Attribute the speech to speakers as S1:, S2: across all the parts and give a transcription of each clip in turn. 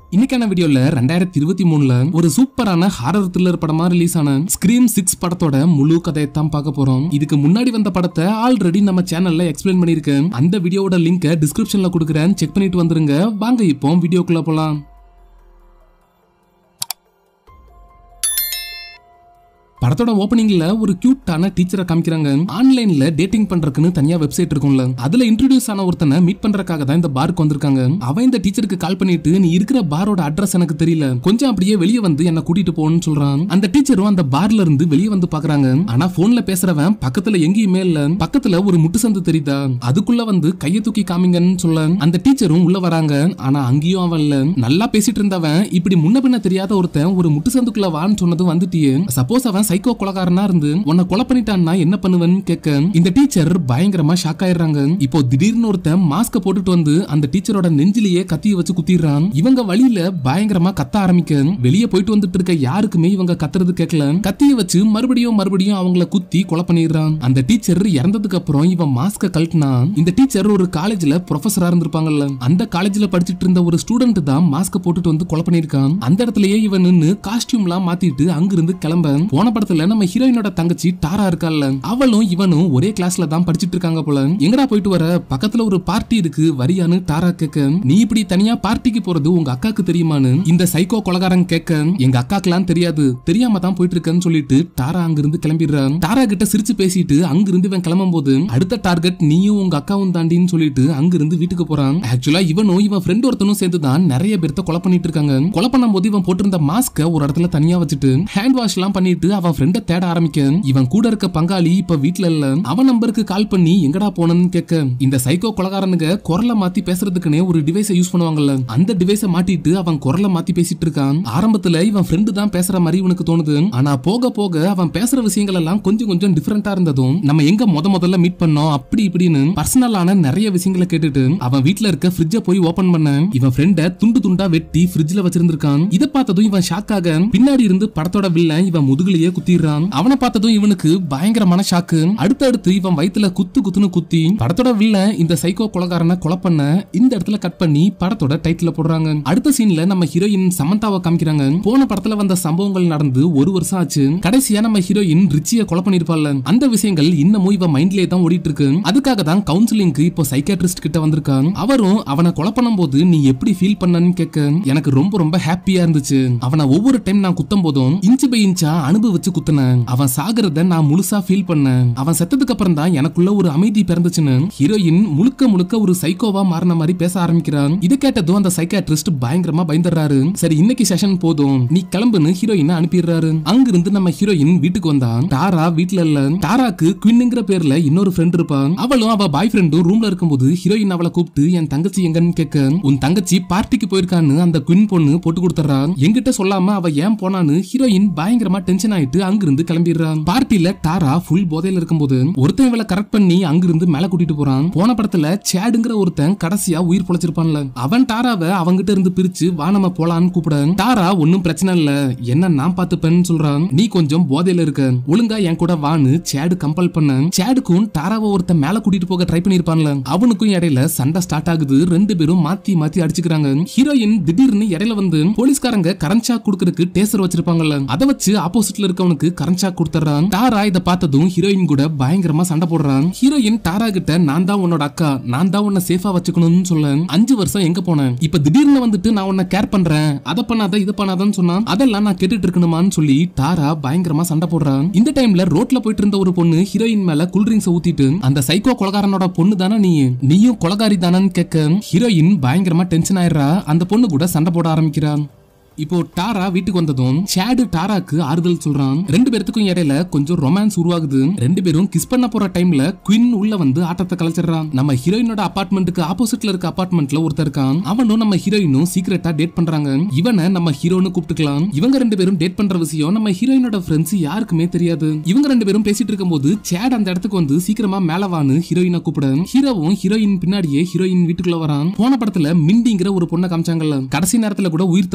S1: இன்னைக்கான வீடியோல ரெண்டாயிரத்தி இருபத்தி மூணுல ஒரு சூப்பரான ஹாரர் த்ரில்லர் படமா ரிலீஸ் ஆன ஸ்கிரீம் சிக்ஸ் படத்தோட முழு கதையை தான் பார்க்க போறோம் இதுக்கு முன்னாடி வந்த படத்தை ஆல்ரெடி நம்ம சேனல்ல எக்ஸ்பிளைன் பண்ணிருக்கேன் அந்த வீடியோவோட லிங்கை டிஸ்கிரிப்ஷன்ல கொடுக்குறேன் செக் பண்ணிட்டு வந்துருங்க வாங்க இப்போ வீடியோக்குள்ள போலாம் படத்தோட ஓப்பனிங்ல ஒரு கியூட்டான டீச்சரை காமிக்கிறாங்க ஆன்லைன்ல டேட்டிங் பண்றதுக்குன்னு தனியா வெப்சைட் இருக்கும்ல அதுல இன்ட்ரோடியூஸ் ஆன ஒருத்தனை மீட் பண்றதுக்காக தான் இந்த பாருக்கு வந்திருக்காங்க அவன் இந்த டீச்சருக்கு கால் பண்ணிட்டு நீ இருக்கிற பாரோட அட்ரஸ் எனக்கு தெரியல கொஞ்சம் அப்படியே வெளியே வந்து என்ன கூட்டிட்டு போன்னு சொல்றான் அந்த டீச்சரும் அந்த பார்ல இருந்து வெளியே வந்து பாக்குறாங்க ஆனா போன்ல பேசுறவன் பக்கத்துல எங்கேயுமே இல்ல பக்கத்துல ஒரு முட்டு சந்து தெரியுதா அதுக்குள்ள வந்து கைய தூக்கி காமிங்கன்னு சொல்ல அந்த டீச்சரும் உள்ள வராங்க ஆனா அங்கேயும் அவன் இல்ல நல்லா பேசிட்டு இருந்தவன் இப்படி முன்ன பின்ன தெரியாத ஒருத்தன் ஒரு முட்டு சந்துக்குள்ள வான்னு சொன்னதும் வந்துட்டியே சப்போஸ் அவன் சைக்கோ கொலகாரனா இருந்து உன்னை கொலை பண்ணிட்டான்னா என்ன பண்ணுவேன்னு கேட்க இந்த டீச்சர் பயங்கரமா ஷாக் ஆயிடுறாங்க இப்போ திடீர்னு ஒருத்தன் மாஸ்க போட்டுட்டு வந்து அந்த டீச்சரோட நெஞ்சிலேயே கத்திய வச்சு குத்திடுறான் இவங்க வழியில பயங்கரமா கத்த ஆரம்பிக்க வெளியே போயிட்டு வந்துட்டு இருக்க யாருக்குமே இவங்க கத்துறது கேட்கல கத்திய வச்சு மறுபடியும் மறுபடியும் அவங்கள குத்தி கொலை பண்ணிடுறான் அந்த டீச்சர் இறந்ததுக்கு அப்புறம் இவன் மாஸ்க கழட்டினா இந்த டீச்சர் ஒரு காலேஜ்ல ப்ரொஃபஸரா இருந்திருப்பாங்கல்ல அந்த காலேஜ்ல படிச்சிட்டு இருந்த ஒரு ஸ்டூடெண்ட் தான் மாஸ்க போட்டுட்டு வந்து கொலை பண்ணிருக்கான் அந்த இடத்துலயே இவன் நின்னு காஸ்டியூம்லாம் மாத்திட்டு அங்கிருந்து கிளம்ப போன படத்துல நம்ம ஹீரோயினோட தங்கச்சி டாரா இருக்கால்ல அவளும் இவனும் ஒரே கிளாஸ்ல தான் படிச்சிட்டு இருக்காங்க போல எங்கடா போயிட்டு வர பக்கத்துல ஒரு பார்ட்டி இருக்கு வரியான்னு டாரா கேட்க நீ இப்படி தனியா பார்ட்டிக்கு போறது உங்க அக்காக்கு தெரியுமான்னு இந்த சைக்கோ கொலகாரன் கேட்க எங்க அக்காக்கெல்லாம் தெரியாது தெரியாம தான் போயிட்டு இருக்கேன்னு சொல்லிட்டு டாரா அங்கிருந்து கிளம்பிடுறான் டாரா கிட்ட சிரிச்சு பேசிட்டு அங்கிருந்து இவன் கிளம்பும் போது அடுத்த டார்கெட் நீயும் உங்க அக்காவும் தாண்டின்னு சொல்லிட்டு அங்கிருந்து வீட்டுக்கு போறான் ஆக்சுவலா இவனும் இவன் ஃப்ரெண்ட் ஒருத்தனும் சேர்ந்து தான் நிறைய பேர்த்த கொலை பண்ணிட்டு இருக்காங்க கொலை பண்ணும்போது இவன் போட்டிருந்த மாஸ்க ஒரு இடத்துல தனியா வச்சுட்டு ஹேண்ட் வாஷ் எல்லாம் பண்ணிட்டு அவன் ஃப்ரெண்ட தேட ஆரம்பிக்க இவன் கூட இருக்க பங்காளி இப்ப வீட்ல இல்ல அவன் நம்பருக்கு கால் பண்ணி எங்கடா போனன்னு கேட்க இந்த சைக்கோ கொலகாரனுங்க குரலை மாத்தி பேசுறதுக்குனே ஒரு டிவைஸை யூஸ் பண்ணுவாங்கல்ல அந்த டிவைஸை மாட்டிட்டு அவன் குரலை மாத்தி பேசிட்டு இருக்கான் ஆரம்பத்துல இவன் ஃப்ரெண்டு தான் பேசுற மாதிரி இவனுக்கு தோணுது ஆனா போக போக அவன் பேசுற விஷயங்கள் எல்லாம் கொஞ்சம் கொஞ்சம் டிஃபரெண்டா இருந்ததும் நம்ம எங்க முத முதல்ல மீட் பண்ணோம் அப்படி இப்படின்னு பர்சனலான நிறைய விஷயங்களை கேட்டுட்டு அவன் வீட்ல இருக்க ஃப்ரிட்ஜ போய் ஓபன் பண்ண இவன் ஃப்ரெண்ட துண்டு துண்டா வெட்டி ஃப்ரிட்ஜ்ல வச்சிருந்திருக்கான் இத பார்த்ததும் இவன் ஷாக் ஆக பின்னாடி இருந்து படத்தோட வில்லன் இவன் முதுகுலயே குத்திடுறான் அவனை பார்த்ததும் இவனுக்கு பயங்கரமான ஷாக்கு அடுத்தடுத்து இவன் வயித்துல குத்து குத்துன்னு குத்தி படத்தோட வில்லன் இந்த சைக்கோ கொலகாரனை கொலை பண்ண இந்த இடத்துல கட் பண்ணி படத்தோட டைட்டில் போடுறாங்க அடுத்த சீன்ல நம்ம ஹீரோயின் சமந்தாவை காமிக்கிறாங்க போன படத்துல வந்த சம்பவங்கள் நடந்து ஒரு வருஷம் ஆச்சு கடைசியா நம்ம ஹீரோயின் ரிச்சிய கொலை பண்ணிருப்பாள்ல அந்த விஷயங்கள் இன்னமும் இவன் மைண்ட்லயே தான் ஓடிட்டு இருக்கு அதுக்காக தான் கவுன்சிலிங்க்கு இப்போ சைக்காட்ரிஸ்ட் கிட்ட வந்திருக்கான் அவரும் அவனை கொலை பண்ணும்போது நீ எப்படி ஃபீல் பண்ணன்னு கேட்க எனக்கு ரொம்ப ரொம்ப ஹாப்பியா இருந்துச்சு அவனை ஒவ்வொரு டைம் நான் குத்தும் போதும் இன்ச்சு பை இன்ச்சா அனுபவிச்சு குத்துனேன் அவன் சாகுறத நான் முழுசா ஃபீல் பண்ணேன் அவன் செத்ததுக்கு அப்புறம் தான் எனக்குள்ள ஒரு அமைதி பிறந்துச்சுன்னு ஹீரோயின் முழுக்க முழுக்க ஒரு சைக்கோவா மாறின மாதிரி பேச ஆரம்பிக்கிறான் இதை கேட்டதும் அந்த சைக்காட்ரிஸ்ட் பயங்கரமா பயந்துடுறாரு சரி இன்னைக்கு செஷன் போதும் நீ கிளம்புன்னு ஹீரோயினை அனுப்பிடுறாரு அங்கிருந்து நம்ம ஹீரோயின் வீட்டுக்கு வந்தா டாரா வீட்ல இல்ல டாராக்கு குவின்னுங்கிற பேர்ல இன்னொரு ஃப்ரெண்ட் இருப்பான் அவளும் அவ பாய் ஃப்ரெண்டும் ரூம்ல இருக்கும்போது ஹீரோயின் அவளை கூப்பிட்டு என் தங்கச்சி எங்கன்னு கேட்க உன் தங்கச்சி பார்ட்டிக்கு போயிருக்கான்னு அந்த குயின் பொண்ணு போட்டு கொடுத்துறா என்கிட்ட சொல்லாம அவ ஏன் போனான்னு ஹீரோயின் பயங்கரமா டென்ஷன் ஆயிட்டு அங்கிருந்து கிளம்பிடுறான் பார்ட்டில டாரா ஃபுல் போதையில இருக்கும்போது ஒருத்தன் இவளை கரெக்ட் பண்ணி அங்கிருந்து மேல கூட்டிட்டு போறான் போன படத்துல சேடுங்கிற ஒருத்தன் கடைசியா உயிர் பொழைச்சிருப்பான்ல அவன் டாராவை அவங்கிட்ட இருந்து பிரிச்சு வா நம்ம போலான்னு கூப்பிட டாரா ஒன்னும் பிரச்சனை இல்ல என்ன நான் பாத்துப்பேன்னு சொல்றான் நீ கொஞ்சம் போதையில இருக்க ஒழுங்கா என் கூட வான்னு சேடு கம்பல் பண்ண சேடுக்கும் டாராவை ஒருத்தன் மேல கூட்டிட்டு போக ட்ரை பண்ணிருப்பான்ல அவனுக்கும் இடையில சண்டை ஸ்டார்ட் ஆகுது ரெண்டு பேரும் மாத்தி மாத்தி அடிச்சுக்கிறாங்க ஹீரோயின் திடீர்னு இடையில வந்து போலீஸ்காரங்க கரண்ட் ஷாக் கொடுக்கறதுக்கு டேசர் வச்சிருப்பாங்கல்ல அதை வச்சு ஆப்போசிட்ல இருக்கவனுக்கு கரண்ட் ஷாக் கொடுத்துறான் டாரா இதை பார்த்ததும் ஹீரோயின் கூட பயங்கரமா சண்டை போடுறான் ஹீரோயின் டாரா கிட்ட நான் தான் உன்னோட அக்கா நான் தான் உன்னை சேஃபா வச்சுக்கணும்னு சொல்ல அஞ்சு வருஷம் எங்க போனேன் இப்ப திடீர்னு வந்துட்டு நான் உன்னை கேர் பண்றேன் அதை பண்ணாத இது பண்ணாதன்னு சொன்னா அதெல்லாம் நான் கேட்டுட்டு இருக்கணுமான்னு சொல்லி டாரா பயங்கரமா சண்டை போடுறான் இந்த டைம்ல ரோட்ல போயிட்டு இருந்த ஒரு பொண்ணு ஹீரோயின் மேல கூல்ட்ரிங்க்ஸ் ஊத்திட்டு அந்த சைக்கோ கொலகாரனோட பொண்ணு தானே நீ நீயும் கொலகாரி தானன்னு கேட்க ஹீரோயின் பயங்கரமா டென்ஷன் ஆயிடுறா அந்த பொண்ணு கூட சண்டை போட ஆரம்பிக்கிறான் இப்போ டாரா வீட்டுக்கு வந்ததும் சேடு டாராக்கு ஆறுதல் சொல்றான் ரெண்டு பேர்த்துக்கும் இடையில கொஞ்சம் ரொமான்ஸ் உருவாகுது ரெண்டு பேரும் கிஸ் பண்ண போற டைம்ல குயின் உள்ள வந்து ஆட்டத்தை கலைச்சிடுறான் நம்ம ஹீரோயினோட அபார்ட்மெண்ட்டுக்கு ஆப்போசிட்ல இருக்க அபார்ட்மெண்ட்ல ஒருத்தர் இருக்கான் அவனும் நம்ம ஹீரோயினும் சீக்கிரட்டா டேட் பண்றாங்க இவனை நம்ம ஹீரோன்னு கூப்பிட்டுக்கலாம் இவங்க ரெண்டு பேரும் டேட் பண்ற விஷயம் நம்ம ஹீரோயினோட ஃப்ரெண்ட்ஸ் யாருக்குமே தெரியாது இவங்க ரெண்டு பேரும் பேசிட்டு இருக்கும்போது சேட் அந்த இடத்துக்கு வந்து சீக்கிரமா மேல வான்னு ஹீரோயினை கூப்பிட ஹீரோவும் ஹீரோயின் பின்னாடியே ஹீரோயின் வீட்டுக்குள்ள வரான் போன படத்துல மிண்டிங்கிற ஒரு பொண்ணை காமிச்சாங்கல்ல கடைசி நேரத்துல கூட உயிர் தப்பிச்சிருப்பாள்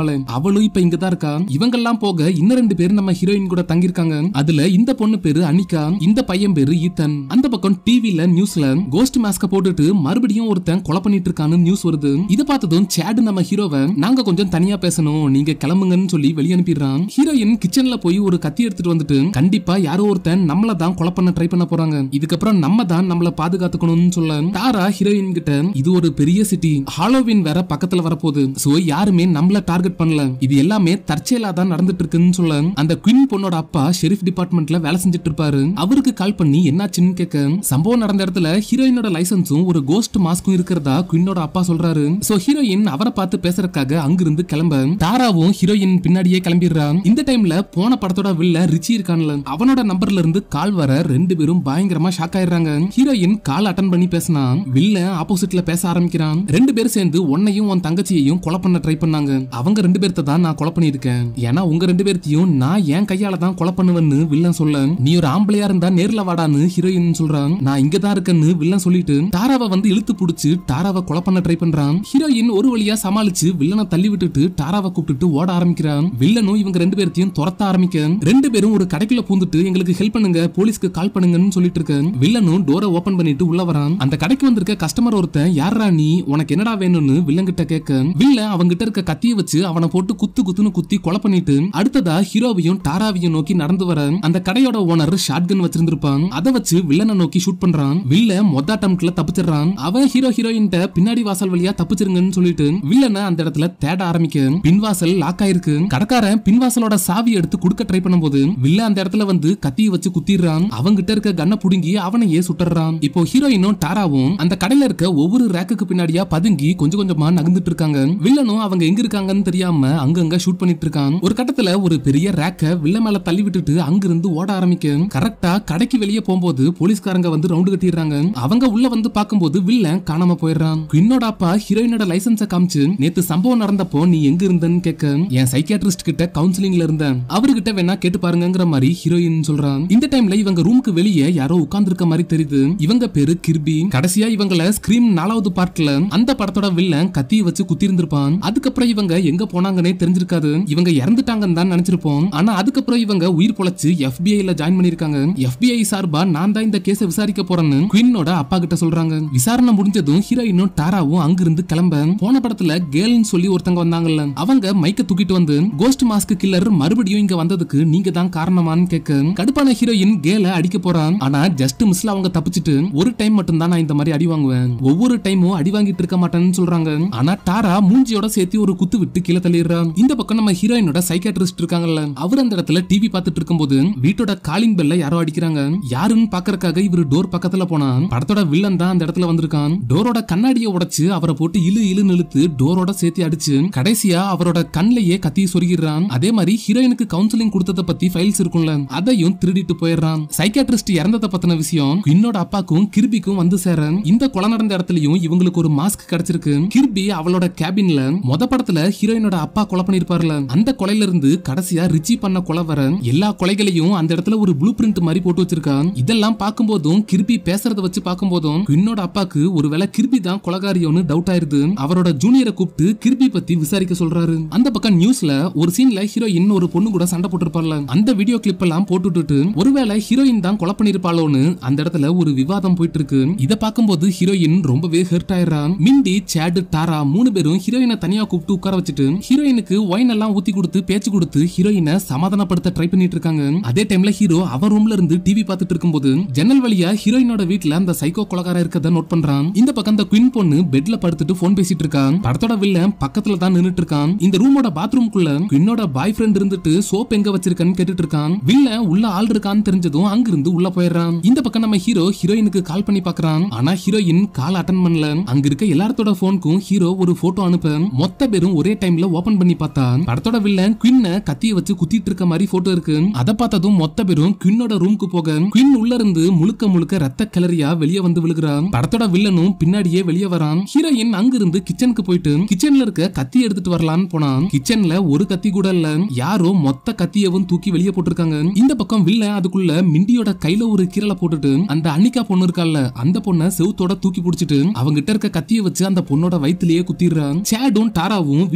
S1: இருப்பாளே அவளும் இப்ப இங்க தான் இருக்கா இவங்கெல்லாம் போக இன்னும் ரெண்டு பேர் நம்ம ஹீரோயின் கூட தங்கியிருக்காங்க அதுல இந்த பொண்ணு பேரு அனிகா இந்த பையன் பேரு ஈத்தன் அந்த பக்கம் டிவில நியூஸ்ல கோஸ்ட் மாஸ்க போட்டுட்டு மறுபடியும் ஒருத்தன் கொலை பண்ணிட்டு இருக்கான்னு நியூஸ் வருது இத பார்த்ததும் சேடு நம்ம ஹீரோவை நாங்க கொஞ்சம் தனியா பேசணும் நீங்க கிளம்புங்கன்னு சொல்லி வெளிய அனுப்பிடுறான் ஹீரோயின் கிச்சன்ல போய் ஒரு கத்தி எடுத்துட்டு வந்துட்டு கண்டிப்பா யாரோ ஒருத்தன் நம்மள தான் கொலை பண்ண ட்ரை பண்ண போறாங்க இதுக்கப்புறம் நம்ம தான் நம்மள பாதுகாத்துக்கணும்னு சொல்ல தாரா ஹீரோயின் கிட்ட இது ஒரு பெரிய சிட்டி ஹாலோவின் வேற பக்கத்துல வரப்போகுது சோ யாருமே நம்மள டார்கெட் பண்ணல இது எல்லாமே தற்செயலா தான் நடந்துட்டு இருக்குன்னு சொல்ல அந்த குயின் பொண்ணோட அப்பா ஷெரீஃப் டிபார்ட்மெண்ட்ல வேலை செஞ்சுட்டு இருப்பாரு அவருக்கு கால் பண்ணி என்னாச்சுன்னு கேட்க சம்பவம் நடந்த இடத்துல ஹீரோயினோட லைசன்ஸும் ஒரு கோஸ்ட் மாஸ்க்கும் இருக்கிறதா குயினோட அப்பா சொல்றாரு சோ ஹீரோயின் அவரை பார்த்து பேசுறதுக்காக அங்கிருந்து கிளம்ப தாராவும் ஹீரோயின் பின்னாடியே கிளம்பிடுறா இந்த டைம்ல போன படத்தோட வில்ல ரிச்சி இருக்கான்ல அவனோட நம்பர்ல இருந்து கால் வர ரெண்டு பேரும் பயங்கரமா ஷாக் ஆயிடுறாங்க ஹீரோயின் கால் அட்டன் பண்ணி பேசினா வில்ல ஆப்போசிட்ல பேச ஆரம்பிக்கிறான் ரெண்டு பேரும் சேர்ந்து உன்னையும் உன் தங்கச்சியையும் கொலை பண்ண ட்ரை பண்ணாங்க அவங்க ரெண்டு பேர்த்த தான் நான் கொலை பண்ணியிருக்கேன் ஏன்னா உங்க ரெண்டு பேர்த்தையும் நான் என் கையால தான் கொலை பண்ணுவேன்னு வில்லன் சொல்ல நீ ஒரு ஆம்பளையா இருந்தா நேர்ல வாடான்னு ஹீரோயின் சொல்றான் நான் இங்க தான் இருக்கேன்னு வில்லன் சொல்லிட்டு தாராவை வந்து இழுத்து புடிச்சு தாராவை கொலை பண்ண ட்ரை பண்றான் ஹீரோயின் ஒரு வழியா சமாளிச்சு வில்லனை தள்ளி விட்டுட்டு தாராவை கூப்பிட்டுட்டு ஓட ஆரம்பிக்கிறான் வில்லனும் இவங்க ரெண்டு பேர்த்தையும் துரத்த ஆரம்பிக்க ரெண்டு பேரும் ஒரு கடைக்குள்ள பூந்துட்டு எங்களுக்கு ஹெல்ப் பண்ணுங்க போலீஸ்க்கு கால் பண்ணுங்கன்னு சொல்லிட்டு இருக்க வில்லனும் டோரை ஓபன் பண்ணிட்டு உள்ள வரான் அந்த கடைக்கு வந்திருக்க கஸ்டமர் ஒருத்தன் யாரா நீ உனக்கு என்னடா வேணும்னு வில்லன் கிட்ட கேட்க வில்லன் அவங்கிட்ட இருக்க கத்திய வச்சு அவனை போட்டு குத்து குத்துன்னு குத்தி கொலை பண்ணிட்டு அடுத்ததா ஹீரோவையும் டாராவையும் நோக்கி நடந்து வர அந்த கடையோட ஓனர் ஷாட்கன் வச்சிருந்திருப்பான் அதை வச்சு வில்லனை நோக்கி ஷூட் பண்றான் வில்ல மொத்த அட்டம்ல தப்பிச்சிடுறான் அவன் ஹீரோ ஹீரோயின் பின்னாடி வாசல் வழியா தப்பிச்சிருங்கன்னு சொல்லிட்டு வில்லனை அந்த இடத்துல தேட ஆரம்பிக்க பின்வாசல் லாக் ஆயிருக்கு கடைக்காரன் பின்வாசலோட சாவி எடுத்து கொடுக்க ட்ரை பண்ணும்போது வில்ல அந்த இடத்துல வந்து கத்திய வச்சு குத்திடுறான் அவங்கிட்ட இருக்க கண்ணை புடுங்கி அவனையே சுட்டுறான் இப்போ ஹீரோயினும் டாராவும் அந்த கடையில இருக்க ஒவ்வொரு ரேக்குக்கு பின்னாடியா பதுங்கி கொஞ்சம் கொஞ்சமா நகர்ந்துட்டு இருக்காங்க வில்லனும் அவங்க எங்க இருக்காங்கன்னு தெரியாம அங்கங்க ஷூட் பண்ணிட்டு இருக்கான் ஒரு கட்டத்துல ஒரு பெரிய ரேக்க வில்ல மேல தள்ளி விட்டுட்டு அங்கிருந்து ஓட ஆரம்பிக்க கரெக்டா கடைக்கு வெளியே போகும்போது போலீஸ்காரங்க வந்து ரவுண்டு கட்டிடுறாங்க அவங்க உள்ள வந்து பார்க்கும்போது வில்லன் காணாம போயிடுறான் குயினோட அப்பா ஹீரோயினோட லைசன்ஸ காமிச்சு நேத்து சம்பவம் நடந்தப்போ நீ எங்க இருந்தன்னு கேட்க என் சைக்கியாட்ரிஸ்ட் கிட்ட கவுன்சிலிங்ல இருந்தேன் அவர்கிட்ட வேணா கேட்டு பாருங்கங்கிற மாதிரி ஹீரோயின் சொல்றான் இந்த டைம்ல இவங்க ரூமுக்கு வெளியே யாரோ உட்கார்ந்து இருக்க மாதிரி தெரியுது இவங்க பேரு கிர்பி கடைசியா இவங்கள ஸ்கிரீம் நாலாவது பார்ட்ல அந்த படத்தோட வில்லன் கத்திய வச்சு குத்தி இருந்திருப்பான் அதுக்கப்புறம் இவங்க எங்க போனாங்கன்னே தெரிஞ்சிருக்காது இவங்க இறந்துட்டாங்கன்னு தான் நினைச்சிருப்போம் ஆனா அதுக்கப்புறம் இவங்க உயிர் பொழைச்சு FBI ல ஜாயின் பண்ணிருக்காங்க FBI சார்பா நான் தான் இந்த கேஸை விசாரிக்க போறேன்னு குயினோட அப்பா கிட்ட சொல்றாங்க விசாரணை முடிஞ்சதும் ஹீரோயினும் டாராவும் அங்கிருந்து கிளம்ப போன படத்துல கேல்னு சொல்லி ஒருத்தங்க வந்தாங்கல்ல அவங்க மைக்க தூக்கிட்டு வந்து கோஸ்ட் மாஸ்க் கில்லர் மறுபடியும் இங்க வந்ததுக்கு நீங்க தான் காரணமான்னு கேட்க கடுப்பான ஹீரோயின் கேல அடிக்க போறான் ஆனா ஜஸ்ட் மிஸ்ல அவங்க தப்பிச்சிட்டு ஒரு டைம் மட்டும் தான் நான் இந்த மாதிரி அடி வாங்குவேன் ஒவ்வொரு டைமும் அடி வாங்கிட்டு இருக்க மாட்டேன்னு சொல்றாங்க ஆனா டாரா மூஞ்சியோட சேர்த்து ஒரு குத்து விட்டு கீழே தள்ளிடுறான் இந்த பக்கம் நம்ம ஹீரோயினோட சைக்காட்ரிஸ்ட் இருக்காங்கல்ல அவர் அந்த இடத்துல டிவி பார்த்துட்டு இருக்கும்போது வீட்டோட காலிங் பெல்ல யாரோ அடிக்கிறாங்க யாருன்னு பாக்குறதுக்காக இவரு டோர் பக்கத்துல போனா படத்தோட வில்லன் தான் அந்த இடத்துல வந்திருக்கான் டோரோட கண்ணாடியை உடைச்சு அவரை போட்டு இழு இழுன்னு இழுத்து டோரோட சேர்த்து அடிச்சு கடைசியா அவரோட கண்ணிலேயே கத்தி சொருகிறான் அதே மாதிரி ஹீரோயினுக்கு கவுன்சிலிங் கொடுத்தத பத்தி ஃபைல்ஸ் இருக்கும்ல அதையும் திருடிட்டு போயிடுறான் சைக்காட்ரிஸ்ட் இறந்தத பத்தின விஷயம் குயினோட அப்பாக்கும் கிர்பிக்கும் வந்து சேர இந்த கொலை நடந்த இடத்துலயும் இவங்களுக்கு ஒரு மாஸ்க் கிடைச்சிருக்கு கிர்பி அவளோட கேபின்ல மொத படத்துல ஹீரோயினோட அப்பா கொலை பண்ணிருப்பார்ல அந்த கொலையில இருந்து கடைசியா ரிச்சி பண்ண கொலை வர எல்லா கொலைகளையும் அந்த இடத்துல ஒரு ப்ளூ பிரிண்ட் மாதிரி போட்டு வச்சிருக்கான் இதெல்லாம் பார்க்கும்போதும் கிர்பி பேசுறத வச்சு பார்க்கும்போதும் குயினோட அப்பாக்கு ஒருவேளை கிர்பி தான் கொலகாரியோன்னு டவுட் ஆயிருது அவரோட ஜூனியரை கூப்பிட்டு கிர்பி பத்தி விசாரிக்க சொல்றாரு அந்த பக்கம் நியூஸ்ல ஒரு சீன்ல ஹீரோயின் ஒரு பொண்ணு கூட சண்டை போட்டிருப்பார்ல அந்த வீடியோ கிளிப் எல்லாம் போட்டுட்டு ஒருவேளை ஹீரோயின் தான் கொலை பண்ணிருப்பாளோன்னு அந்த இடத்துல ஒரு விவாதம் போயிட்டு இருக்கு இத பார்க்கும்போது ஹீரோயின் ரொம்பவே ஹெர்ட் ஆயிடுறான் மிண்டி சேடு டாரா மூணு பேரும் ஹீரோயினை தனியா கூப்பிட்டு உட்கார வச்சுட்டு ஹீரோயினுக்கு ஒயின் எல்லாம் ஊத்தி கொடுத்து பேச்சு கொடுத்து ஹீரோயினை சமாதானப்படுத்த ட்ரை பண்ணிட்டு இருக்காங்க அதே டைம்ல ஹீரோ அவர் ரூம்ல இருந்து டிவி பார்த்துட்டு இருக்கும்போது ஜன்னல் வழியா ஹீரோயினோட வீட்ல அந்த சைக்கோ கொலகாரா இருக்கத நோட் பண்றான் இந்த பக்கம் அந்த குயின் பொண்ணு பெட்ல படுத்துட்டு போன் பேசிட்டு இருக்கான் படத்தோட வில்லன் பக்கத்துல தான் நின்னுட்டு இருக்கான் இந்த ரூமோட பாத்ரூம்குள்ள குயினோட பாய் ஃப்ரெண்ட் இருந்துட்டு சோப் எங்க வச்சிருக்கன்னு கேட்டுட்டு இருக்கான் வில்லன் உள்ள ஆள் இருக்கான்னு தெரிஞ்சதும் அங்கிருந்து உள்ள போயிடுறான் இந்த பக்கம் நம்ம ஹீரோ ஹீரோயினுக்கு கால் பண்ணி பாக்குறான் ஆனா ஹீரோயின் கால் அட்டன் பண்ணல அங்க இருக்க எல்லாத்தோட போனுக்கும் ஹீரோ ஒரு போட்டோ அனுப்ப மொத்த பேரும் ஒரே டைம்ல ஓபன் பண்ணி பார்த்தா படத்தோட வில்லன் குயின்ன கத்திய வச்சு குத்திட்டு இருக்க மாதிரி போட்டோ இருக்கு அதை பார்த்ததும் மொத்த பேரும் குயினோட ரூமுக்கு போக குயின் உள்ள இருந்து முழுக்க முழுக்க ரத்த கிளறியா வெளியே வந்து விழுகிறான் படத்தோட வில்லனும் பின்னாடியே வெளியே வரான் ஹீரோயின் அங்கிருந்து கிச்சனுக்கு போயிட்டு கிச்சன்ல இருக்க கத்தி எடுத்துட்டு வரலான்னு போனான் கிச்சன்ல ஒரு கத்தி கூட இல்ல யாரோ மொத்த கத்தியவும் தூக்கி வெளியே போட்டிருக்காங்க இந்த பக்கம் வில்லன் அதுக்குள்ள மிண்டியோட கையில ஒரு கீரலை போட்டுட்டு அந்த அன்னிகா பொண்ணு இருக்கால அந்த பொண்ணை செவுத்தோட தூக்கி பிடிச்சிட்டு அவங்கிட்ட இருக்க கத்திய வச்சு அந்த பொண்ணோட வயித்துலயே குத்திடுறான் சேடும் டாராவும் வீட்டுக்கு வெளியே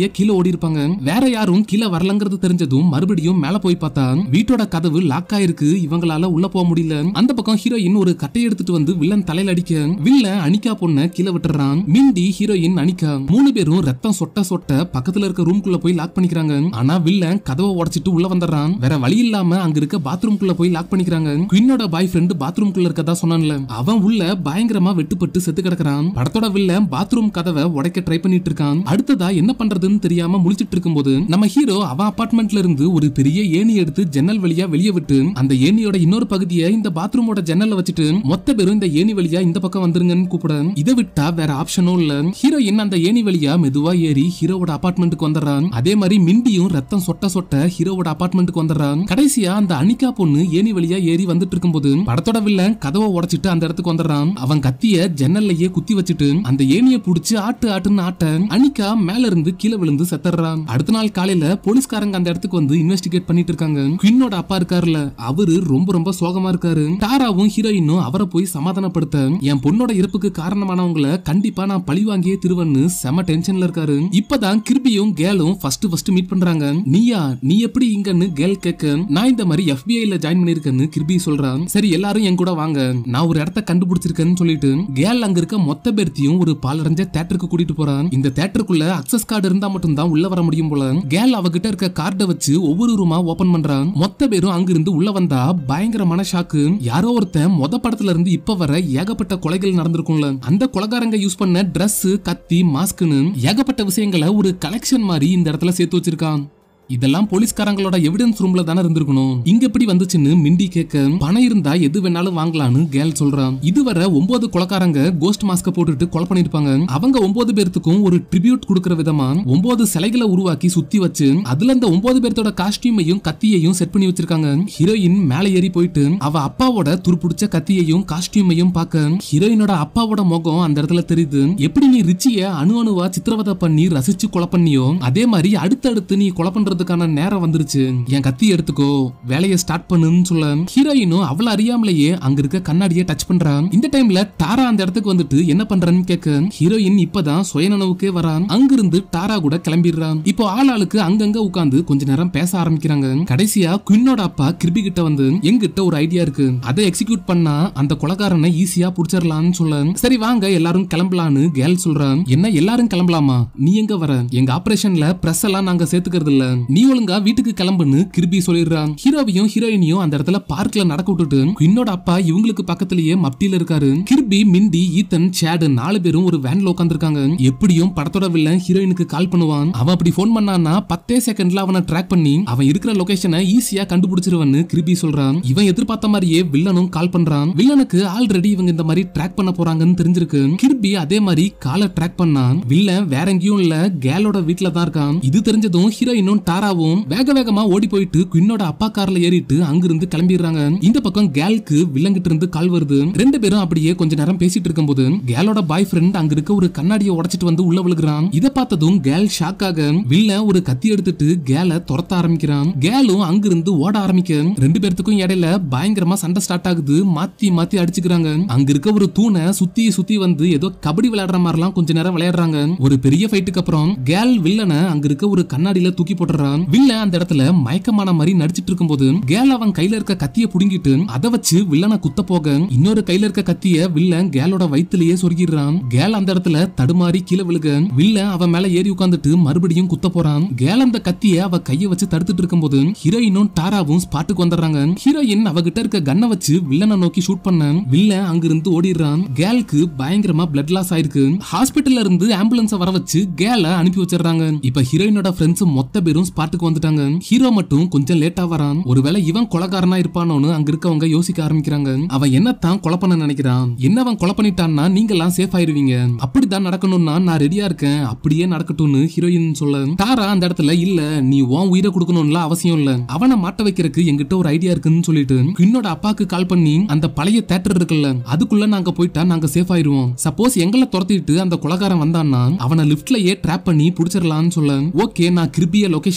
S1: வழியா கீழே ஓடி இருப்பாங்க வேற யாரும் கீழே வரலங்கிறது தெரிஞ்சதும் மறுபடியும் மேல போய் பார்த்தா வீட்டோட கதவு லாக் ஆயிருக்கு இவங்களால உள்ள போக முடியல அந்த பக்கம் ஹீரோயின் ஒரு கட்டை எடுத்துட்டு வந்து வில்லன் தலையில அடிக்க வில்லன் அனிகா பொண்ண கீழே விட்டுறான் மிண்டி ஹீரோயின் அனிகா மூணு பேரும் ரத்தம் சொட்ட சொட்ட பக்கத்துல இருக்க ரூம்குள்ள போய் லாக் பண்ணிக்கிறாங்க ஆனா வில்லன் கதவை உடைச்சிட்டு உள்ள வந்துடுறான் வேற வழி இல்லாம அங்க இருக்க பாத்ரூம்குள்ள போய் லாக் பண்ணிக்கிறாங்க குயினோட பாய் ஃப்ரெண்டு பாத்ரூம்குள்ள இருக்கதா சொன்னான்ல அவன் உள்ள பயங்கரமா வெட்டுப்பட்டு செத்து கிடக்குறான் படத்தோட வில்லன் பாத்ரூம் கதவை உடைக்க ட்ரை பண்ணிட்டு இருக்கான் அடுத்ததா என்ன பண்றதுன்னு தெரியாம முழிச்சிட்டு இருக்கும்போது நம்ம ஹீரோ அவன் அபார்ட்மெண்ட்ல இருந்து ஒரு பெரிய ஏணி எடுத்து ஜன்னல் வழியா வெளியே விட்டு அந்த ஏணியோட இன்னொரு பகுதியை இந்த பாத்ரூமோட ஜன்னல்ல வச்சுட்டு மொத்த பேரும் இந்த ஏணி வழியா இந்த பக்கம் வந்துருங்கன்னு கூப்பிட இதை விட்டா வேற ஆப்ஷனும் இல்ல ஹீரோயின் அந்த ஏணி வழியா மெதுவா ஏறி ஹீரோவோட அபார்ட்மெண்ட்டுக்கு வந்துடுறான் அதே மாதிரி மிண்டியும் ரத்தம் சொட்ட சொட்ட ஹீரோவோட அபார்ட்மெண்ட்டுக்கு வந்துடுறான் கடைசியா அந்த அனிகா பொண்ணு ஏணி வழியா ஏறி வந்துட்டு இருக்கும்போது படத்தோட வில்லன் கதவை உடைச்சிட்டு அந்த இடத்துக்கு வந்துடுறான் அவன் கத்திய ஜன்னல்லையே குத்தி வச்சுட்டு அந்த ஏணியை புடிச்சு ஆட்டு ஆட்டுன்னு ஆட்ட அனிகா மேல இருந்து கீழே விழுந்து செத்துறான் அடுத்த நாள் காலையில போலீஸ்காரங்க அந்த இடத்துக்கு வந்து இன்வெஸ்டிகேட் பண்ணிட்டு இருக்காங்க குயினோட அப்பா இருக்காருல்ல அவரு ரொம்ப ரொம்ப சோகமா இருக்காரு டாராவும் ஹீரோயினும் அவரை போய் சமாதானப்படுத்த என் பொண்ணோட இறப்புக்கு காரணமானவங்கள கண்டிப்பா நான் பழி வாங்கியே திருவன்னு செம டென்ஷன்ல இருக்காரு இப்பதான் கிருபியும் கேலும் ஃபர்ஸ்ட் ஃபர்ஸ்ட் மீட் பண்றாங்க நீயா நீ எப்படி இங்கன்னு கேல் கேட்க நான் இந்த மாதிரி FBI ல ஜாயின் பண்ணிருக்கேன்னு கிருபி சொல்றான் சரி எல்லாரும் என் கூட வாங்க நான் ஒரு இடத்த கண்டுபிடிச்சிருக்கேன்னு சொல்லிட்டு கேல் அங்க இருக்க மொத்த பேர்த்தையும் ஒரு பாலடைஞ்ச தேட்டருக்கு கூட்டிட்டு போறான் இந்த தேட்டருக்குள்ள அக்சஸ் கார்டு இருந்தா மட்டும் தான் உள்ள வர முடியும் போல கேல் அவகிட்ட இருக்க கார்டை வச்சு ஒவ்வொரு ரூமா ஓபன் பண்றான் மொத்த பேரும் அங்கிருந்து உள்ள வந்தா பயங்கரமான ஷாக்கு யாரோ ஒருத்தன் மொத படத்துல இருந்து இப்ப வர ஏகப்பட்ட கொலைகள் நடந்திருக்கும்ல அந்த கொலகாரங்க யூஸ் பண்ண Dress கத்தி மாஸ்க்னு ஏகப்பட்ட விஷயங்களை ஒரு கலெக்ஷன் மாதிரி இந்த இடத்துல சேர்த்து வச்சிருக்கான் இதெல்லாம் போலீஸ்காரங்களோட எவிடன்ஸ் ரூம்ல தானே இருந்திருக்கணும் இங்க எப்படி வந்துச்சுன்னு மிண்டி கேட்க பணம் இருந்தா எது வேணாலும் வாங்கலாம்னு கேல் சொல்றான் இதுவரை ஒன்பது கொலக்காரங்க கோஸ்ட் மாஸ்க போட்டுட்டு கொலை பண்ணிருப்பாங்க அவங்க ஒன்பது பேர்த்துக்கும் ஒரு ட்ரிபியூட் கொடுக்கற விதமா ஒன்பது சிலைகளை உருவாக்கி சுத்தி வச்சு அதுல இந்த ஒன்பது பேர்த்தோட காஸ்டியூமையும் கத்தியையும் செட் பண்ணி வச்சிருக்காங்க ஹீரோயின் மேல ஏறி போயிட்டு அவ அப்பாவோட துருப்பிடிச்ச கத்தியையும் காஸ்டியூமையும் பார்க்க ஹீரோயினோட அப்பாவோட முகம் அந்த இடத்துல தெரியுது எப்படி நீ ரிச்சிய அணு அணுவா சித்திரவதை பண்ணி ரசிச்சு கொலை பண்ணியோ அதே மாதிரி அடுத்தடுத்து நீ கொலை பண்றதுக்கான நேரம் வந்துருச்சு என் கத்தி எடுத்துக்கோ வேலையை ஸ்டார்ட் பண்ணுன்னு சொல்ல ஹீரோயினும் அவள அறியாமலேயே அங்க இருக்க கண்ணாடியை டச் பண்றான் இந்த டைம்ல டாரா அந்த இடத்துக்கு வந்துட்டு என்ன பண்றன்னு கேட்க ஹீரோயின் இப்பதான் சுயநனவுக்கே வரான் அங்கிருந்து டாரா கூட கிளம்பிடுறான் இப்போ ஆள் ஆளுக்கு அங்கங்க உட்கார்ந்து கொஞ்ச நேரம் பேச ஆரம்பிக்கிறாங்க கடைசியா குயினோட அப்பா கிருபி கிட்ட வந்து எங்கிட்ட ஒரு ஐடியா இருக்கு அதை எக்ஸிக்யூட் பண்ணா அந்த கொலகாரனை ஈஸியா புடிச்சிடலாம்னு சொல்ல சரி வாங்க எல்லாரும் கிளம்பலான்னு கேல் சொல்றான் என்ன எல்லாரும் கிளம்பலாமா நீ எங்க வர எங்க ஆபரேஷன்ல பிரஸ் எல்லாம் நாங்க சேர்த்துக்கிறது இல்ல நீ ஒழுங்கா வீட்டுக்கு கிளம்புன்னு கிருபி சொல்லிடுறான் ஹீரோவையும் ஹீரோயினையும் அந்த இடத்துல பார்க்ல நடக்க விட்டுட்டு குயினோட அப்பா இவங்களுக்கு பக்கத்திலேயே மப்டியில இருக்காரு கிருபி மிண்டி ஈத்தன் சேடு நாலு பேரும் ஒரு வேன்ல உட்காந்துருக்காங்க எப்படியும் படத்தோட வில்லன் ஹீரோயினுக்கு கால் பண்ணுவான் அவன் அப்படி போன் பண்ணான்னா பத்தே செகண்ட்ல அவனை ட்ராக் பண்ணி அவன் இருக்கிற லொகேஷனை ஈஸியா கண்டுபிடிச்சிருவன்னு கிருபி சொல்றான் இவன் எதிர்பார்த்த மாதிரியே வில்லனும் கால் பண்றான் வில்லனுக்கு ஆல்ரெடி இவங்க இந்த மாதிரி ட்ராக் பண்ண போறாங்கன்னு தெரிஞ்சிருக்கு கிருபி அதே மாதிரி காலை ட்ராக் பண்ணான் வில்லன் வேற எங்கேயும் இல்ல கேலோட வீட்ல தான் இருக்கான் இது தெரிஞ்சதும் ஹீரோயினும் டாராவும் வேக வேகமா ஓடி போயிட்டு குயினோட அப்பா கார்ல ஏறிட்டு அங்கிருந்து கிளம்பிடுறாங்க இந்த பக்கம் கேலுக்கு வில்லங்கிட்ட இருந்து கால் வருது ரெண்டு பேரும் அப்படியே கொஞ்ச நேரம் பேசிட்டு இருக்கும்போது கேலோட பாய் ஃப்ரெண்ட் அங்க இருக்க ஒரு கண்ணாடியை உடைச்சிட்டு வந்து உள்ள விழுகிறான் இத பார்த்ததும் கேல் ஷாக் ஆக வில்ல ஒரு கத்தி எடுத்துட்டு கேல துரத்த ஆரம்பிக்கிறான் கேலும் அங்கிருந்து ஓட ஆரம்பிக்க ரெண்டு பேர்த்துக்கும் இடையில பயங்கரமா சண்டை ஸ்டார்ட் ஆகுது மாத்தி மாத்தி அடிச்சுக்கிறாங்க அங்க இருக்க ஒரு தூணை சுத்தி சுத்தி வந்து ஏதோ கபடி விளையாடுற மாதிரிலாம் கொஞ்ச நேரம் விளையாடுறாங்க ஒரு பெரிய ஃபைட்டுக்கு அப்புறம் கேல் வில்லனை அங்க இருக்க ஒரு கண்ணாடியில தூக்கி போட்டுறான் வில்லன் அந்த இடத்துல மயக்கமான மாதிரி நடிச்சிட்டு இருக்கும்போது கேல் அவன் கையில இருக்க கத்திய புடுங்கிட்டு அதை வச்சு வில்லனை குத்த போக இன்னொரு கையில இருக்க கத்திய வில்லன் கேலோட வயித்துலயே சொருகிடுறான் கேல் அந்த இடத்துல தடுமாறி கீழே விழுக வில்லன் அவன் மேல ஏறி உட்கார்ந்துட்டு மறுபடியும் குத்த போறான் கேல் அந்த கத்திய அவ கைய வச்சு தடுத்துட்டு இருக்கும்போது ஹீரோயினும் டாராவும் ஸ்பாட்டுக்கு வந்துடுறாங்க ஹீரோயின் அவகிட்ட இருக்க கன்னை வச்சு வில்லனை நோக்கி ஷூட் பண்ண வில்லன் அங்கிருந்து ஓடிடுறான் கேலுக்கு பயங்கரமா பிளட் லாஸ் ஆயிருக்கு ஹாஸ்பிட்டல்ல இருந்து ஆம்புலன்ஸ வர வச்சு கேல அனுப்பி வச்சிடுறாங்க இப்ப ஹீரோயினோட ஃப்ரெண்ட்ஸ் மொத்த பேரும் ஸ்பாட்டுக்கு வந்துட்டாங்க ஹீரோ மட்டும் கொஞ்சம் லேட்டா வரான் ஒருவேளை இவன் கொலகாரனா இருப்பானோன்னு அங்க இருக்கவங்க யோசிக்க ஆரம்பிக்கிறாங்க அவன் என்னத்தான் கொலை பண்ண நினைக்கிறான் என்ன அவன் கொலை பண்ணிட்டான்னா நீங்க எல்லாம் சேஃப் ஆயிருவீங்க அப்படிதான் நடக்கணும்னா நான் ரெடியா இருக்கேன் அப்படியே நடக்கட்டும்னு ஹீரோயின் சொல்ல டாரா அந்த இடத்துல இல்ல நீ உன் உயிரை கொடுக்கணும்ல அவசியம் இல்ல அவனை மாட்ட வைக்கிறதுக்கு எங்கிட்ட ஒரு ஐடியா இருக்குன்னு சொல்லிட்டு என்னோட அப்பாக்கு கால் பண்ணி அந்த பழைய தேட்டர் இருக்குல்ல அதுக்குள்ள நாங்க போயிட்டா நாங்க சேஃப் ஆயிருவோம் சப்போஸ் எங்களை துரத்திட்டு அந்த கொலகாரன் வந்தான்னா அவனை லிப்ட்லயே ட்ராப் பண்ணி புடிச்சிடலாம்னு சொல்ல ஓகே நான் கிருபிய லொகேஷன்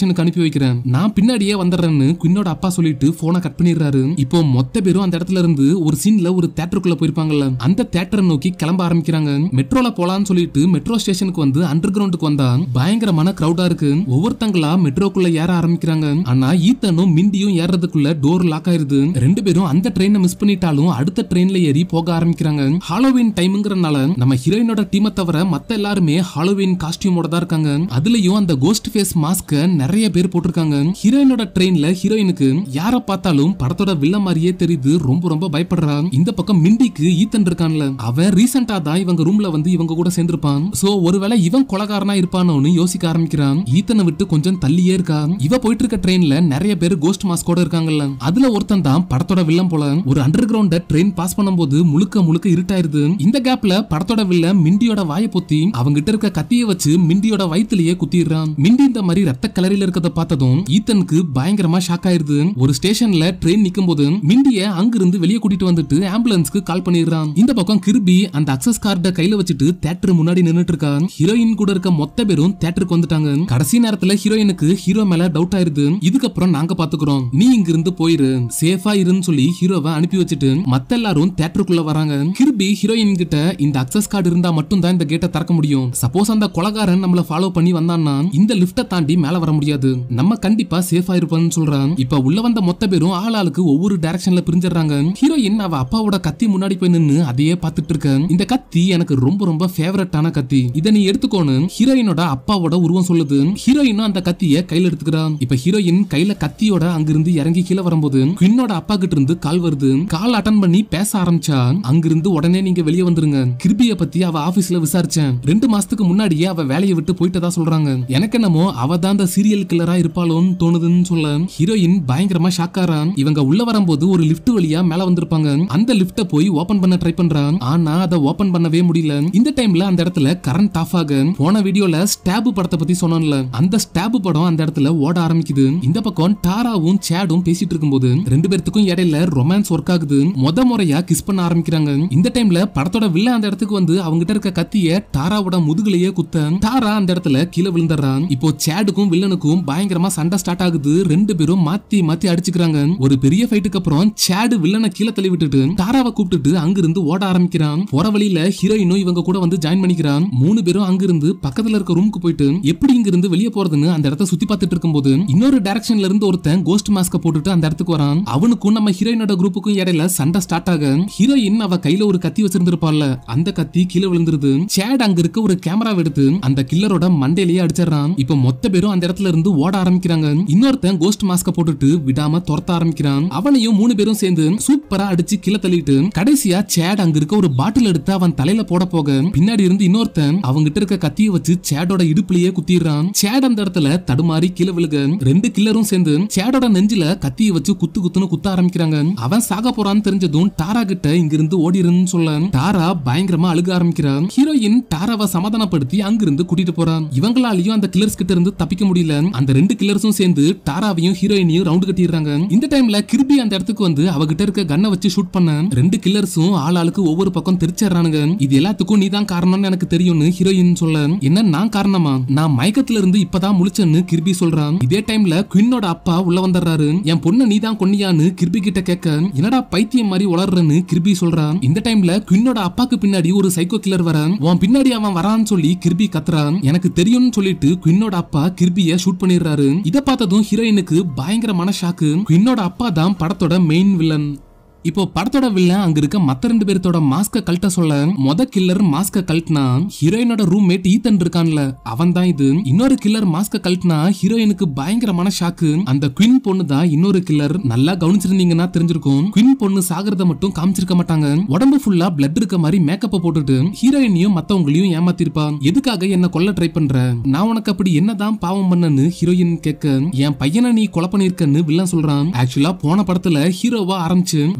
S1: ஸ்டேஷனுக்கு அனுப்பி வைக்கிறேன் நான் பின்னாடியே வந்துடுறேன்னு குயினோட அப்பா சொல்லிட்டு போனை கட் பண்ணிடுறாரு இப்போ மொத்த பேரும் அந்த இடத்துல இருந்து ஒரு சீன்ல ஒரு தேட்டருக்குள்ள போயிருப்பாங்கல்ல அந்த தேட்டரை நோக்கி கிளம்ப ஆரம்பிக்கிறாங்க மெட்ரோல போலான்னு சொல்லிட்டு மெட்ரோ ஸ்டேஷனுக்கு வந்து அண்டர் கிரவுண்டுக்கு வந்தா பயங்கரமான கிரௌடா இருக்கு ஒவ்வொருத்தங்களா மெட்ரோக்குள்ள ஏற ஆரம்பிக்கிறாங்க ஆனா ஈத்தனும் மிண்டியும் ஏறதுக்குள்ள டோர் லாக் ஆயிருது ரெண்டு பேரும் அந்த ட்ரெயினை மிஸ் பண்ணிட்டாலும் அடுத்த ட்ரெயின்ல ஏறி போக ஆரம்பிக்கிறாங்க ஹாலோவின் டைம்ங்கிறனால நம்ம ஹீரோயினோட டீமை தவிர மத்த எல்லாருமே ஹாலோவின் காஸ்டியூமோட தான் இருக்காங்க அதுலயும் அந்த கோஸ்ட் ஃபேஸ் மாஸ்க நிறைய பேர் போட்டிருக்காங்க ஹீரோயினோட ட்ரெயின்ல ஹீரோயினுக்கு யார பார்த்தாலும் படத்தோட வில்ல மாதிரியே தெரியுது ரொம்ப ரொம்ப பயப்படுறா இந்த பக்கம் மிண்டிக்கு ஈத்தன் இருக்கான்ல அவன் ரீசெண்டா தான் இவங்க ரூம்ல வந்து இவங்க கூட சேர்ந்திருப்பான் சோ ஒருவேளை இவன் கொலகாரனா இருப்பானோன்னு யோசிக்க ஆரம்பிக்கிறான் ஈத்தனை விட்டு கொஞ்சம் தள்ளியே இருக்கா இவ போயிட்டு இருக்க ட்ரெயின்ல நிறைய பேர் கோஸ்ட் மாஸ்கோட இருக்காங்கல்ல அதுல ஒருத்தன் தான் படத்தோட வில்லம் போல ஒரு அண்டர் கிரவுண்ட ட்ரெயின் பாஸ் பண்ணும்போது முழுக்க முழுக்க இருட்டாயிருது இந்த கேப்ல படத்தோட வில்ல மிண்டியோட வாயை பொத்தி அவங்கிட்ட இருக்க கத்திய வச்சு மிண்டியோட வயித்துலயே குத்திடுறான் மிண்டி இந்த மாதிரி ரத்த கலரில இருக்கத பார்த்ததும் ஈத்தனுக்கு பயங்கரமா ஷாக் ஆயிருது ஒரு ஸ்டேஷன்ல ட்ரெயின் நிக்கும் போது மிண்டிய அங்கிருந்து வெளியே கூட்டிட்டு வந்துட்டு ஆம்புலன்ஸ்க்கு கால் பண்ணிடுறான் இந்த பக்கம் கிருபி அந்த அக்சஸ் கார்டை கையில வச்சுட்டு தேட்டர் முன்னாடி நின்னுட்டு இருக்கான் ஹீரோயின் கூட இருக்க மொத்த பேரும் தேட்டருக்கு வந்துட்டாங்க கடைசி நேரத்துல ஹீரோயினுக்கு ஹீரோ மேல டவுட் ஆயிருது இதுக்கப்புறம் நாங்க பாத்துக்கிறோம் நீ இங்க இருந்து போயிரு சேஃபா இருன்னு சொல்லி ஹீரோவை அனுப்பி வச்சுட்டு மத்த எல்லாரும் தேட்டருக்குள்ள வராங்க கிருபி ஹீரோயின் கிட்ட இந்த அக்சஸ் கார்டு இருந்தா மட்டும் தான் இந்த கேட்டை திறக்க முடியும் சப்போஸ் அந்த கொலகாரன் நம்மள ஃபாலோ பண்ணி வந்தான்னா இந்த லிஃப்ட தாண்டி மேல வர முடியாது நம்ம கண்டிப்பா சேஃபா இருப்போம்னு சொல்றான் இப்ப உள்ள வந்த மொத்த பேரும் ஆள் ஆளுக்கு ஒவ்வொரு டைரக்ஷன்ல பிரிஞ்சிடுறாங்க ஹீரோயின் அவ அப்பாவோட கத்தி முன்னாடி போய் நின்னு அதையே பார்த்துட்டு இருக்க இந்த கத்தி எனக்கு ரொம்ப ரொம்ப ஃபேவரட்டான கத்தி இதை நீ எடுத்துக்கோன்னு ஹீரோயினோட அப்பாவோட உருவம் சொல்லுது ஹீரோயினும் அந்த கத்திய கையில எடுத்துக்கிறான் இப்ப ஹீரோயின் கையில கத்தியோட அங்கிருந்து இறங்கி கீழே வரும்போது குயினோட அப்பா கிட்ட இருந்து கால் வருது கால் அட்டன் பண்ணி பேச ஆரம்பிச்சா அங்கிருந்து உடனே நீங்க வெளியே வந்துருங்க கிருபிய பத்தி அவ ஆபீஸ்ல விசாரிச்சேன் ரெண்டு மாசத்துக்கு முன்னாடியே அவ வேலையை விட்டு போயிட்டதா சொல்றாங்க எனக்கு என்னமோ அவ தான் அந்த சீரியல் கில்லரா இருப்பாளோன்னு தோணுதுன்னு சொல்ல ஹீரோயின் பயங்கரமா ஷாக்காரான் இவங்க உள்ள வரும்போது ஒரு லிஃப்ட் வழியா மேல வந்திருப்பாங்க அந்த லிஃப்ட போய் ஓபன் பண்ண ட்ரை பண்றான் ஆனா அதை ஓபன் பண்ணவே முடியல இந்த டைம்ல அந்த இடத்துல கரண்ட் ஆஃப் ஆக போன வீடியோல ஸ்டாப் படத்தை பத்தி சொன்னோம்ல அந்த ஸ்டாப் படம் அந்த இடத்துல ஓட ஆரம்பிக்குது இந்த பக்கம் டாராவும் சேடும் பேசிட்டு இருக்கும்போது ரெண்டு பேர்த்துக்கும் இடையில ரொமான்ஸ் ஒர்க் ஆகுது முத முறையா கிஸ் பண்ண ஆரம்பிக்கிறாங்க இந்த டைம்ல படத்தோட வில்ல அந்த இடத்துக்கு வந்து அவங்கிட்ட இருக்க கத்திய டாராவோட முதுகுலயே குத்த டாரா அந்த இடத்துல கீழே விழுந்துடுறான் இப்போ சேடுக்கும் வில்லனுக்கும் பயங்கரமா சண்டை ஸ்டார்ட் ஆகுது ரெண்டு பேரும் மாத்தி மாத்தி அடிச்சுக்கிறாங்க ஒரு பெரிய ஃபைட்டுக்கு அப்புறம் சேடு வில்லனை கீழே தள்ளி விட்டுட்டு டாராவை கூப்பிட்டுட்டு அங்கிருந்து ஓட ஆரம்பிக்கிறான் போற வழியில ஹீரோயினும் இவங்க கூட வந்து ஜாயின் பண்ணிக்கிறான் மூணு பேரும் அங்கிருந்து பக்கத்துல இருக்க ரூமுக்கு போயிட்டு எப்படி இங்க இருந்து வெளியே போறதுன்னு அந்த இடத்த சுத்தி பார்த்துட்டு இருக்கும்போது இன்னொரு டைரக்ஷன்ல இருந்து ஒருத்தன் கோஸ்ட் மாஸ்க போட்டுட்டு அந்த இடத்துக்கு வரான் அவனுக்கும் நம்ம ஹீரோயினோட குரூப்புக்கும் இடையில சண்டை ஸ்டார்ட் ஆக ஹீரோயின் அவ கையில ஒரு கத்தி வச்சிருந்திருப்பாள்ல அந்த கத்தி கீழே விழுந்துருது சேட் அங்க இருக்க ஒரு கேமரா எடுத்து அந்த கில்லரோட மண்டையிலேயே அடிச்சிடறான் இப்ப மொத்த பேரும் அந்த இடத்துல இருந்து ஓட ஆரம்பிக்கிறாங்க இன்னொருத்தன் கோஸ்ட் மாஸ்க போட்டுட்டு விடாம துரத்த ஆரம்பிக்கிறான் அவனையும் மூணு பேரும் சேர்ந்து சூப்பரா அடிச்சு கீழே தள்ளிட்டு கடைசியா சேட் அங்க இருக்க ஒரு பாட்டில் எடுத்து அவன் தலையில போட போக பின்னாடி இருந்து இன்னொருத்தன் அவங்கிட்ட இருக்க கத்திய வச்சு சேடோட இடுப்புலயே குத்திடுறான் சேட் அந்த இடத்துல தடுமாறி கீழே விழுக ரெண்டு கில்லரும் சேர்ந்து சேடோட நெஞ்சில கத்திய வச்சு குத்து குத்துன்னு குத்த ஆரம்பிக்கிறாங்க அவன் சாக போறான்னு தெரிஞ்சதும் டாரா கிட்ட இங்கிருந்து ஓடிருன்னு சொல்ல டாரா பயங்கரமா அழுக ஆரம்பிக்கிறான் ஹீரோயின் டாராவை சமாதானப்படுத்தி அங்கிருந்து கூட்டிட்டு போறான் இவங்களாலையும் அந்த கில்லர்ஸ் கிட்ட இருந்து தப்பிக்க முடியல அந்த ரெண்டு கில்லர்ஸும் சேர்ந்து டாராவையும் ஹீரோயினையும் ரவுண்ட் கட்டிடுறாங்க இந்த டைம்ல கிருபி அந்த இடத்துக்கு வந்து அவகிட்ட இருக்க கன்னை வச்சு ஷூட் பண்ண ரெண்டு கில்லர்ஸும் ஆள் ஆளுக்கு ஒவ்வொரு பக்கம் தெரிச்சிடுறானுங்க இது எல்லாத்துக்கும் நீ தான் காரணம்னு எனக்கு தெரியும்னு ஹீரோயின் சொல்ல என்ன நான் காரணமா நான் மயக்கத்துல இருந்து இப்பதான் முழிச்சேன்னு கிருபி சொல்றான் இதே டைம்ல குயினோட அப்பா உள்ள வந்துடுறாரு என் பொண்ணு நீ தான் கொன்னியான்னு கிருபி கிட்ட கேட்க என்னடா பைத்தியம் மாதிரி உளர்றன்னு கிருபி சொல்றான் இந்த டைம்ல குயினோட அப்பாக்கு பின்னாடி ஒரு சைக்கோ கில்லர் வரான் உன் பின்னாடி அவன் வரான்னு சொல்லி கிருபி கத்துறான் எனக்கு தெரியும்னு சொல்லிட்டு குயினோட அப்பா கிருபிய ஷூட் பண்ணிடுறாரு இத பார்த்ததும் ஹீரோயினுக்கு பயங்கரமான ஷாக்கு குயினோட அப்பா தான் படத்தோட மெயின் வில்லன் இப்போ படத்தோட வில்லன் அங்க இருக்க மத்த ரெண்டு பேர்த்தோட மாஸ்க கழட்ட சொல்ல மொத கில்லர் மாஸ்க கழட்டினா ஹீரோயினோட ரூம்மேட் ஈத்தன் இருக்கான்ல அவன் தான் இது இன்னொரு கில்லர் மாஸ்க கழட்டினா ஹீரோயினுக்கு பயங்கரமான ஷாக்கு அந்த குயின் பொண்ணு தான் இன்னொரு கில்லர் நல்லா கவனிச்சிருந்தீங்கன்னா தெரிஞ்சிருக்கும் குயின் பொண்ணு சாகிறத மட்டும் காமிச்சிருக்க மாட்டாங்க உடம்பு ஃபுல்லா பிளட் இருக்க மாதிரி மேக்கப்ப போட்டுட்டு ஹீரோயினையும் மத்தவங்களையும் ஏமாத்திருப்பான் எதுக்காக என்ன கொல்ல ட்ரை பண்ற நான் உனக்கு அப்படி என்னதான் பாவம் பண்ணன்னு ஹீரோயின் கேட்க என் பையனை நீ கொலை பண்ணிருக்கன்னு வில்லன் சொல்றான் ஆக்சுவலா போன படத்துல ஹீரோவா ஆரம்பிச்சு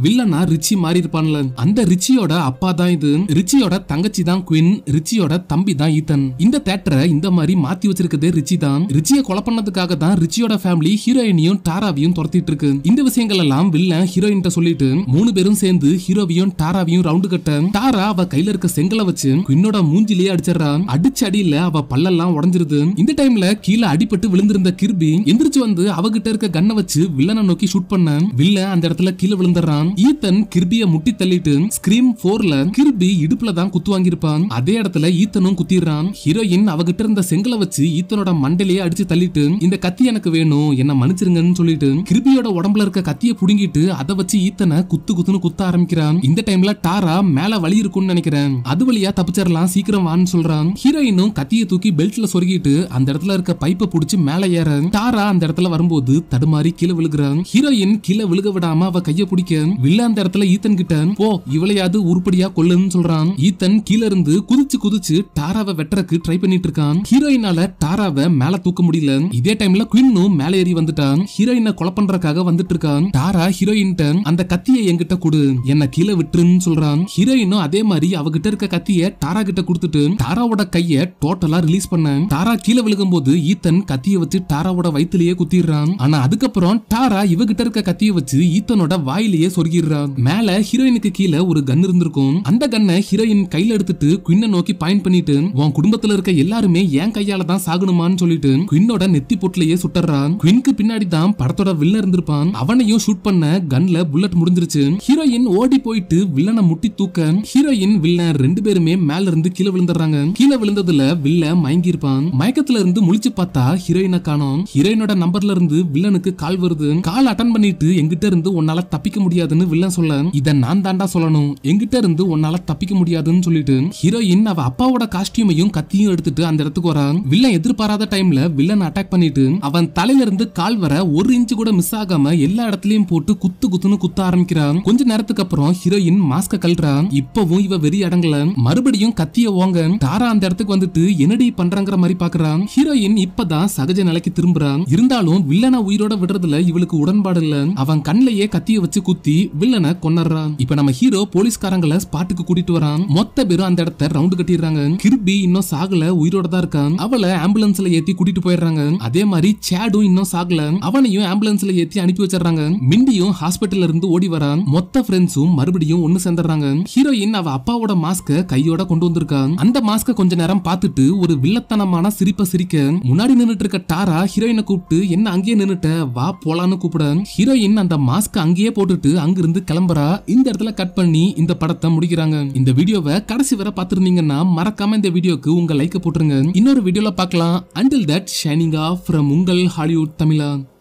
S1: வில்லனா ரிச்சி மாறி இருப்பான்ல அந்த ரிச்சியோட அப்பா தான் இது ரிச்சியோட தங்கச்சி தான் குவின் ரிச்சியோட தம்பி தான் ஈத்தன் இந்த தேட்டரை இந்த மாதிரி மாத்தி வச்சிருக்கிறது ரிச்சி தான் ரிச்சியை கொலை பண்ணதுக்காக தான் ரிச்சியோட ஃபேமிலி ஹீரோயினையும் டாராவையும் துரத்திட்டு இருக்கு இந்த விஷயங்கள் எல்லாம் வில்லன் ஹீரோயின் சொல்லிட்டு மூணு பேரும் சேர்ந்து ஹீரோவையும் டாராவையும் ரவுண்டு கட்ட டாரா அவ கையில இருக்க செங்கலை வச்சு குவின்னோட மூஞ்சிலேயே அடிச்சிடறான் அடிச்ச அடியில அவ பல்லெல்லாம் உடஞ்சிருது இந்த டைம்ல கீழே அடிபட்டு விழுந்திருந்த கிர்பி எந்திரிச்சு வந்து அவகிட்ட இருக்க கண்ணை வச்சு வில்லனை நோக்கி ஷூட் பண்ண வில்லன் அந்த இடத்துல கீழே விழுந்துடுறான் ஈத்தன் கிர்பிய முட்டி தள்ளிட்டு ஸ்கிரீம் போர்ல கிர்பி இடுப்புல தான் குத்து வாங்கியிருப்பான் அதே இடத்துல ஈத்தனும் குத்திடுறான் ஹீரோயின் அவகிட்ட இருந்த செங்கலை வச்சு ஈத்தனோட மண்டையிலேயே அடிச்சு தள்ளிட்டு இந்த கத்தி எனக்கு வேணும் என்ன மன்னிச்சிருங்கன்னு சொல்லிட்டு கிருபியோட உடம்புல இருக்க கத்திய புடுங்கிட்டு அதை வச்சு ஈத்தனை குத்து குத்துன்னு குத்த ஆரம்பிக்கிறான் இந்த டைம்ல டாரா மேல வலி இருக்கும்னு நினைக்கிறேன் அது வழியா தப்பிச்சிடலாம் சீக்கிரம் வான்னு சொல்றான் ஹீரோயினும் கத்திய தூக்கி பெல்ட்ல சொருகிட்டு அந்த இடத்துல இருக்க பைப்பை புடிச்சு மேல ஏற டாரா அந்த இடத்துல வரும்போது தடுமாறி கீழே விழுகிறான் ஹீரோயின் கீழே விழுக விடாம அவ கைய பிடிக்க வில்ல அந்த இடத்துல ஈத்தன் கிட்ட போ இவளையாவது உருப்படியா கொல்லுன்னு சொல்றான் ஈத்தன் கீழ இருந்து குதிச்சு குதிச்சு டாராவை வெட்டறக்கு ட்ரை பண்ணிட்டு இருக்கான் ஹீரோயினால டாராவை மேல தூக்க முடியல இதே டைம்ல குயின்னும் மேல ஏறி வந்துட்டான் ஹீரோயினை கொலை பண்றதுக்காக வந்துட்டு இருக்கான் டாரா ஹீரோயின்ட்ட அந்த கத்தியை என்கிட்ட கொடு என்ன கீழே விட்டுருன்னு சொல்றான் ஹீரோயினும் அதே மாதிரி அவகிட்ட இருக்க கத்திய டாரா கிட்ட கொடுத்துட்டு டாராவோட கைய டோட்டலா ரிலீஸ் பண்ண டாரா கீழே விழுகும்போது ஈத்தன் கத்திய வச்சு டாராவோட வயித்துலயே குத்திடுறான் ஆனா அதுக்கப்புறம் டாரா இவகிட்ட இருக்க கத்திய வச்சு ஈத்தனோட வாயிலேயே சொருகிடுறான் மேல ஹீரோயினுக்கு கீழே ஒரு கன் இருந்திருக்கும் அந்த கன்னை ஹீரோயின் கையில எடுத்துட்டு குயின்னை நோக்கி பாயிண்ட் பண்ணிட்டு உன் குடும்பத்துல இருக்க எல்லாருமே என் கையால தான் சாகணுமான்னு சொல்லிட்டு குயின்னோட நெத்தி பொட்டிலேயே சுட்டுறான் குயின்க்கு பின்னாடி தான் படத்தோட வில்லன் இருந்திருப்பான் அவனையும் ஷூட் பண்ண கன்ல புல்லட் முடிஞ்சிருச்சு ஹீரோயின் ஓடி போயிட்டு வில்லனை முட்டி தூக்க ஹீரோயின் வில்லன் ரெண்டு பேருமே மேல இருந்து கீழே விழுந்துடுறாங்க கீழே விழுந்ததுல வில்ல மயங்கி இருப்பான் மயக்கத்துல இருந்து முழிச்சு பார்த்தா ஹீரோயினை காணோம் ஹீரோயினோட நம்பர்ல இருந்து வில்லனுக்கு கால் வருது கால் அட்டன் பண்ணிட்டு எங்கிட்ட இருந்து உன்னால தப்பிக்க முடியாதுன்னு வில்லன் சொல்ல இத நான் தாண்டா சொல்லணும் எங்கிட்ட இருந்து உன்னால தப்பிக்க முடியாதுன்னு சொல்லிட்டு ஹீரோயின் அவ அப்பாவோட காஸ்டியூமையும் கத்தியும் எடுத்துட்டு அந்த இடத்துக்கு வரான் வில்லன் எதிர்பாராத டைம்ல வில்லன் அட்டாக் பண்ணிட்டு அவன் தலையில இருந்து கால் வர ஒரு இன்ச்சு கூட மிஸ் ஆகாம எல்லா இடத்துலயும் போட்டு குத்து குத்துன்னு குத்த ஆரம்பிக்கிறான் கொஞ்ச நேரத்துக்கு அப்புறம் ஹீரோயின் மாஸ்க கழட்டுறான் இப்பவும் இவ வெறி அடங்கல மறுபடியும் கத்திய ஓங்க தாரா அந்த இடத்துக்கு வந்துட்டு என்னடி பண்றாங்கிற மாதிரி பாக்குறான் ஹீரோயின் இப்பதான் சகஜ நிலைக்கு திரும்புறான் இருந்தாலும் வில்லனை உயிரோட விடுறதுல இவளுக்கு உடன்பாடு இல்ல அவன் கண்ணிலேயே கத்திய வச்சு குத்தி வில்லனை கொன்னறான் இப்ப நம்ம ஹீரோ போலீஸ்காரங்களை ஸ்பாட்டுக்கு கூட்டிட்டு வரான் மொத்த பேரும் அந்த இடத்த ரவுண்டு கட்டிடுறாங்க கிருபி இன்னும் சாகல உயிரோட தான் இருக்கான் அவளை ஆம்புலன்ஸ்ல ஏத்தி கூட்டிட்டு போயிடுறாங்க அதே மாதிரி சேடும் இன்னும் சாகல அவனையும் ஆம்புலன்ஸ்ல ஏத்தி அனுப்பி வச்சிடறாங்க மிண்டியும் ஹாஸ்பிட்டல்ல இருந்து ஓடி வரான் மொத்த ஃப்ரெண்ட்ஸும் மறுபடியும் ஒண்ணு சேர்ந்துடுறாங்க ஹீரோயின் அவ அப்பாவோட மாஸ்க கையோட கொண்டு வந்திருக்கான் அந்த மாஸ்க கொஞ்ச நேரம் பார்த்துட்டு ஒரு வில்லத்தனமான சிரிப்ப சிரிக்க முன்னாடி நின்னுட்டு இருக்க டாரா ஹீரோயினை கூப்பிட்டு என்ன அங்கேயே நின்னுட்ட வா போலான்னு கூப்பிட ஹீரோயின் அந்த மாஸ்க் அங்கேயே போட்டுட்டு அங்கிருந்து கிளம்புறா இந்த இடத்துல கட் பண்ணி இந்த படத்தை முடிக்கிறாங்க இந்த வீடியோவை கடைசி வரை பார்த்திருந்தீங்கன்னா மறக்காம இந்த வீடியோக்கு உங்க லைக் போட்டுருங்க இன்னொரு வீடியோல பார்க்கலாம் until that signing off from உங்கள் ஹாலிவுட் தமிழா